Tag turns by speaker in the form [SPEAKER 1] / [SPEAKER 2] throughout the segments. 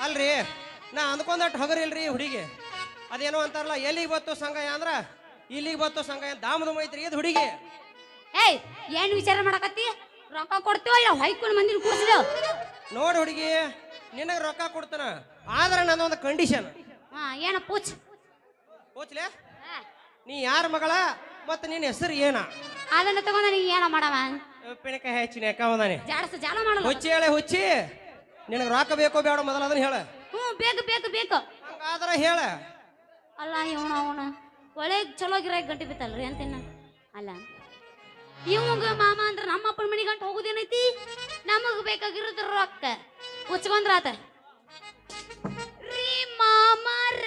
[SPEAKER 1] ಅಲ್ರಿ ನಾ ಅಂದ್ಕೊಂಡಟ್ಟು ಹಗರಿಲ್ರಿ ಹುಡುಗಿ ಅದೇನೋ ಅಂತಾರಲ್ಲ ಎಲ್ಲಿಗೆ ಬತ್ತು ಸಂಗಯ ಅಂದ್ರ ಇಲ್ಲಿಗೆ ಬತ್ತು ಸಂಗಯ ದಾಮದು ಮೈತ್ರಿ ಇದು ಹುಡುಗಿ
[SPEAKER 2] ಏಯ್ ಏನ್ ವಿಚಾರ ಮಾಡಕತ್ತಿ ರೊಕ್ಕ ಕೊಡ್ತೀವ ಇಲ್ಲ ಹೈಕೊಂಡು ಮಂದಿನ ಕೂಡ್ಸಿದೇವ್
[SPEAKER 1] ನೋಡ್ ಹುಡುಗಿ ನಿನಗೆ ರೊಕ್ಕ ಕೊಡ್ತಾನ ಆದ್ರೆ ನನ್ನೊಂದು ಕಂಡೀಷನ್
[SPEAKER 2] ಹಾ ಏನ ಪೂಚ್
[SPEAKER 1] ಹೋಚ್ಲೆ ನೀ ಯಾರ ಮಗಳ ಮತ್ತೆ ನಿನ್ನ ಹೆಸರು ಏನ
[SPEAKER 2] ಅದನ್ನ ತಗೊಂಡ ನೀ ಏನ ಮಾಡವ
[SPEAKER 1] ಉಪ್ಪಿನಕಾಯಿ ಹೆಚ್ಚಿನ ಯಾಕವದಾನೆ
[SPEAKER 2] ಜಾಡಸ ಜಾಲ ಮಾಡಲ್ಲ
[SPEAKER 1] ಹುಚ್ಚಿ ಹೇಳೆ ಹುಚ್ಚಿ ನಿನಗೆ ರೊಕ್ಕ ಬೇಕೋ ಬೇಡ ಮೊದಲ ಅದನ್ನ ಹೇಳ
[SPEAKER 2] ಹ್ಞೂ ಬೇಕು ಬೇಕು ಬೇಕು
[SPEAKER 1] ಹಂಗಾದ್ರೆ ಹೇಳ
[SPEAKER 2] ಅಲ್ಲ ಇವನ ಅವನ ಒಳಗೆ ಚಲೋ ಗಿರಾಕ್ ಗಂಟೆ ಬಿತ್ತಲ್ರಿ ಅಂತೀನ ಅಲ್ಲ ಇವಂಗ ಮಾಮ ಅಂದ್ರ ನಮ್ಮ ಅಪ್ಪನ ಮನೆ ಗಂಟು ಹೋಗುದೇನೈತಿ ನಮಗ್ ಬೇಕಾಗಿರೋದ್ರ ರೊಕ್ಕ ಉಚ್ಕೊಂಡ್ರಾತ ರೀ ಮಾಮಾರ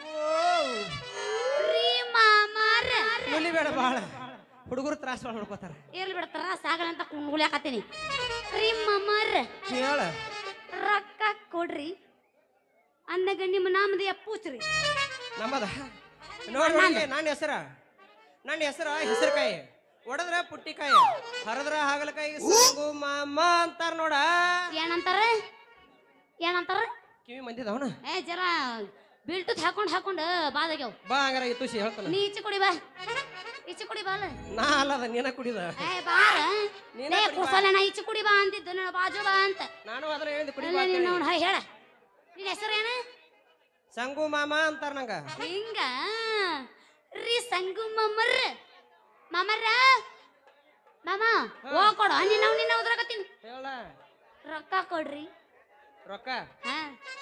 [SPEAKER 2] ರೀ ಮಾಮಾರ
[SPEAKER 1] ನುಲಿ ಬೇಡ ಭಾಳ ಹುಡುಗರು ತ್ರಾಸ ಭಾಳ ಮಾಡ್ಕೋತಾರ
[SPEAKER 2] ಇರ್ಲಿ ಬಿಡ್ತಾರ ಸಾಗಲ್ಲ ಅಂತ ಕುಣ್ಗುಳ್ಯಾಕತ್ತೀನಿ ರೀ ಮಾಮಾರ
[SPEAKER 1] ಹೇಳ
[SPEAKER 2] ರೊಕ್ಕ ಕೊಡ್ರಿ ಅಂದಾಗ ನಿಮ್ಮ ನಾಮದ ಪೂಚ್ರಿ
[SPEAKER 1] ನಮ್ಮದ ನೋಡಿ ಹುಡುಗಿ ನನ್ನ ಹೆಸರ ನನ್ನ ಹೆಸರ ಹೆಸರುಕಾಯಿ ಒಡದ್ರ ಪುಟ್ಟಿಕಾಯಿ ಹರದ್ರ ಹಾಗಲಕಾಯಿ ಸಂಗು ಮಾಮ ಅಂತಾರ ನೋಡ
[SPEAKER 2] ಏನಂತಾರ ಏನಂತಾರ
[SPEAKER 1] ಕಿವಿ ಮಂದಿದವನ
[SPEAKER 2] ಏ ಜರ ಬಿಲ್ಟುತ್ ಹಾಕೊಂಡ್ ಹಾಕೊಂಡ್ ಬಾದಾಗ್ಯಾವ
[SPEAKER 1] ಬಾ ಹಂಗಾರ ಈ ತುಸಿ ಹೇಳ್ತಾನ
[SPEAKER 2] ನೀ ಈಚೆ ಕುಡಿ ಬಾ ಈಚೆ ಕುಡಿ ಬಾ ಅಲ್ಲ.
[SPEAKER 1] ನಾ ಅಲ್ಲದ ನೀನ ಕುಡಿದ
[SPEAKER 2] ಏ ಬಾರ
[SPEAKER 1] ನೀನ
[SPEAKER 2] ಲೇ
[SPEAKER 1] ಕುಡಿ ಬಾ.
[SPEAKER 2] ಕುಸಲ ನಾ ಈಚೆ ಕುಡಿ ಬಾ ಅಂತಿದ್ದು ನನ್ನ ಬಾಜು ಬಾ ಅಂತ
[SPEAKER 1] ನಾನು ಅದನ್ನ ಹೇಳಿದ್ ಕುಡಿ
[SPEAKER 2] ಅಲ್ಲ
[SPEAKER 1] ಬಾ
[SPEAKER 2] ನೀನ್
[SPEAKER 1] ಅಂತೇಳಿ.
[SPEAKER 2] ನೋಡ್ ಹಾಯ್ ಹೇಳ ನಿನ್ ಹೆಸರೇನ
[SPEAKER 1] ಸಂಗು ಮಾಮ ಅಂತಾರ ನಂಗ
[SPEAKER 2] ಹಿಂಗ ರೀ ಸಂಗು ಮಮ್ಮರ್ ಮಾಮರ ಮಾಮ ಹೋಗ್ ಕೊಡು ನಿನ್ನ ನಿನ್ನ ಉದ್ರಾಕತ್ತೀನಿ
[SPEAKER 1] ಹೇಳ
[SPEAKER 2] ರೊಕ್ಕ ಕೊಡ್ರಿ
[SPEAKER 1] ರೊಕ್ಕ
[SPEAKER 2] ಹಾ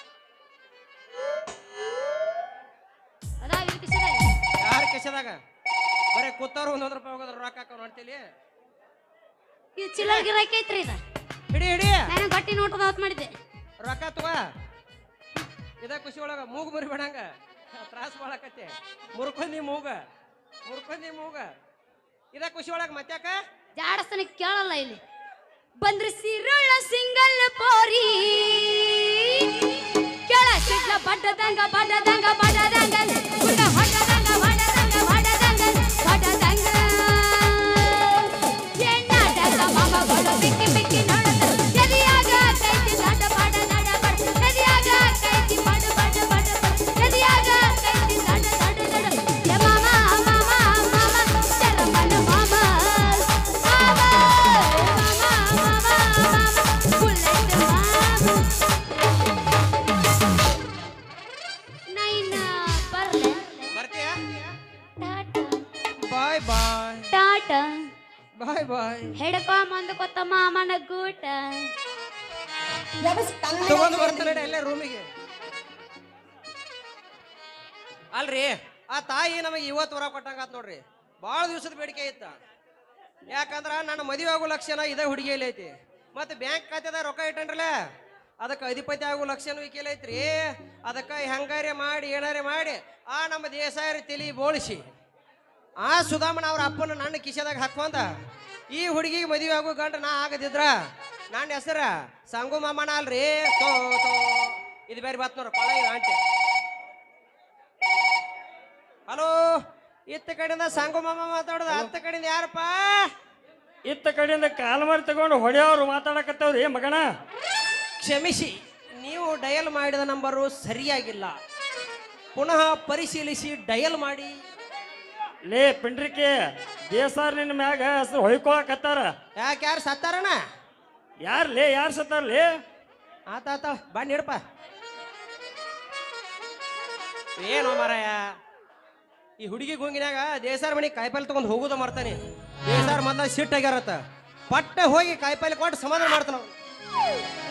[SPEAKER 2] ಅದಾ ಇಲ್ಲಿ ಕಿಸಿದಾಗ.
[SPEAKER 1] ಯಾರ ಕೆಸದಾಗ ಬರೇ ಕೂತವ್ರು ಒಂದೊಂದು ರೂಪಾಯಿ ಹೋಗೋದ್ರ ರೊಕ್ಕ ಹಾಕೋ ನೋಡ್ತೀಲಿ
[SPEAKER 2] ಇದು ಚಿಲ್ಲರ್ ಗಿರಾಕಿ ಐತ್ರಿ ಇದು
[SPEAKER 1] ಹಿಡಿ ಹಿಡಿ
[SPEAKER 2] ನಾನು ಗಟ್ಟಿ ನೋಟದ ಹೊತ್ತು ಮಾಡಿದ್ದೆ
[SPEAKER 1] ರೊಕ್ಕ ತಗೋ ಇದ ಖುಷಿ ಒಳಗ ಮೂಗು ಮುರಿಬೇಡಂಗ ತ್ರಾಸ ಮಾಡಕತ್ತೆ ಮುರ್ಕೊಂಡಿ ಮೂಗ ಮುರ್ಕೊಂಡಿ ಮೂಗ ಇದ ಖುಷಿ ಒಳಗ ಮತ್ತ್ಯಾಕ
[SPEAKER 2] ಜಾಡಸ್ತನ ಕೇಳಲ್ಲ ಇಲ್ಲಿ ಬಂದ್ರಿ ಸಿರುಳ ಸಿಂಗಲ್ ಪೋರಿ ಕೆಳ ಸಿಡ್ಲ ಬಡ್ಡದಂಗ ಬಡ್ಡದಂಗ ಬಡ್ಡದಂಗ ಗುಡ್ಡ ಹೊಡ್ಡದಂಗ ಹೊಡ್ಡದಂಗ ಹೊಡ್ಡದಂಗ ಹೊಡ್ಡದಂಗ ಎಣ್ಣಾಟದ ಮಮಗಳು ಬಿಕ್ಕಿ ಬಿಕ್ಕಿ ನೋಡದ ಎದಿಯಾಗ ಕೈತಿ ನಡ ಬಡ ನಡ ಬಡ ಎದಿಯಾಗ ಕೈತಿ ಬಡ ಬಡ ಬಡ ಬಡ ಎದಿಯಾಗ ಕೈತಿ ನಡ ನಡ ನಡ ಯ ಮಾಮ ಮಾಮ ಮಾಮ ಶರಮನ ಮಾಮ ಮಾಮ ಮಾಮ ಮಾಮ ಬುಲೆಟ್ ಮಾಮ ನೈನ ಬರ್ಲೆ
[SPEAKER 1] ಬರ್ತೀಯ
[SPEAKER 2] ಟಾಟಾ
[SPEAKER 1] ಬಾಯ್ ಬಾಯ್
[SPEAKER 2] ಟಾಟಾ
[SPEAKER 1] ಬಾಯ್ ಬಾಯ್
[SPEAKER 2] ಹೆಡ್ಕೊ ಮುಂದ ಕೊತ್ತ ಮಾಮನ ಗೂಟ
[SPEAKER 1] ತಗೊಂಡು ಬರ್ತಾನೆ ಎಲ್ಲೇ ರೂಮಿಗೆ ಅಲ್ರಿ ಆ ತಾಯಿ ನಮಗೆ ಇವತ್ತು ಹೊರ ಕೊಟ್ಟಂಗಾತ್ ನೋಡ್ರಿ ಭಾಳ ದಿವಸದ ಬೇಡಿಕೆ ಇತ್ತ ಯಾಕಂದ್ರ ನನ್ನ ಮದುವೆ ಆಗೋ ಲಕ್ಷಣ ಇದೇ ಹುಡುಗಿಯಲ್ಲಿ ಐತಿ ಮತ್ತೆ ಬ್ಯಾಂಕ್ ಖಾತೆದಾಗ ರೊಕ್ಕ ಇಟ್ಟನ್ರಲ್ಲ ಅದಕ್ಕೆ ಅಧಿಪತಿ ಆಗೋ ಲಕ್ಷಣ ಈಕೆಲ್ಲ ಐತ್ರಿ ಅದಕ್ಕೆ ಹೆಂಗಾರೆ ಮಾಡಿ ಏನಾರೆ ಮಾಡಿ ಆ ನಮ್ಮ ದೇಸಾಯರ ತಲಿ ಬೋಳಿಸಿ ಆ ಸುಧಾಮನ ಅವ್ರ ಅಪ್ಪನ ನನ್ನ ಕಿಶೆದಾಗ ಹಾಕೊಂಡ ಈ ಹುಡುಗಿಗೆ ಮದುವೆ ಆಗೋ ಗಂಡ ನಾ ಆಗದಿದ್ರ ನನ್ನ ಹೆಸರ ಸಂಗು ಮಾಮನ ಅಲ್ರಿ ತೋ ತೋ ಇದು ಬೇರೆ ಬಾತ್ ನೋಡ್ರ ಕೊಳ ಇದು ಆಂಟಿ ಹಲೋ ಇತ್ತ ಕಡೆಯಿಂದ ಸಂಗು ಮಾಮ ಮಾತಾಡೋದು ಅತ್ತ ಕಡೆಯಿಂದ ಯಾರಪ್ಪ
[SPEAKER 3] ಇತ್ತ ಕಡೆಯಿಂದ ಕಾಲ್ಮಾರಿ ತಗೊಂಡು ಹೊಡೆಯವ್ರು ಮಾತಾಡಕತ್ತವ್ರಿ ಮಗನ
[SPEAKER 1] ಕ್ಷಮಿಸಿ ನೀವು ಡಯಲ್ ಮಾಡಿದ ನಂಬರು ಸರಿಯಾಗಿಲ್ಲ ಪುನಃ ಪರಿಶೀಲಿಸಿ ಡಯಲ್ ಮಾಡಿ
[SPEAKER 3] ಲೇ ಪಿಂಡ್ರಿಕೆ ದೇಸಾರ್ ನಿನ್ನ ಮ್ಯಾಗ ಹೆಸರು ಹೊಯ್ಕೊಳಕತ್ತಾರ
[SPEAKER 1] ಯಾಕೆ ಯಾರು ಸತ್ತಾರಣ
[SPEAKER 3] ಯಾರ್ ಲೇ ಯಾರ್ ಸತ್ತಾರ ಲೇ
[SPEAKER 1] ಆತ ಆತ ಬಾ ನೀಡಪ್ಪ ಏನು ಮಾರಾಯ ಈ ಹುಡುಗಿ ಗುಂಗಿನಾಗ ದೇಸಾರ ಮನೆ ಕಾಯಿಪಲ್ಲೆ ತಗೊಂಡು ಹೋಗುದ ಮಾಡ್ತಾನೆ ದೇಸಾರ ಮೊದ್ಲ ಸಿಟ್ಟಾಗ್ಯಾರತ್ತ ಪಟ್ಟ ಹೋಗಿ ಕಾಯಿಪಲ್ಲೆ ಕೊಟ್ಟು ಸಮಾಧಾನ ಮಾಡ್ತಾನ ಅವ್ನು.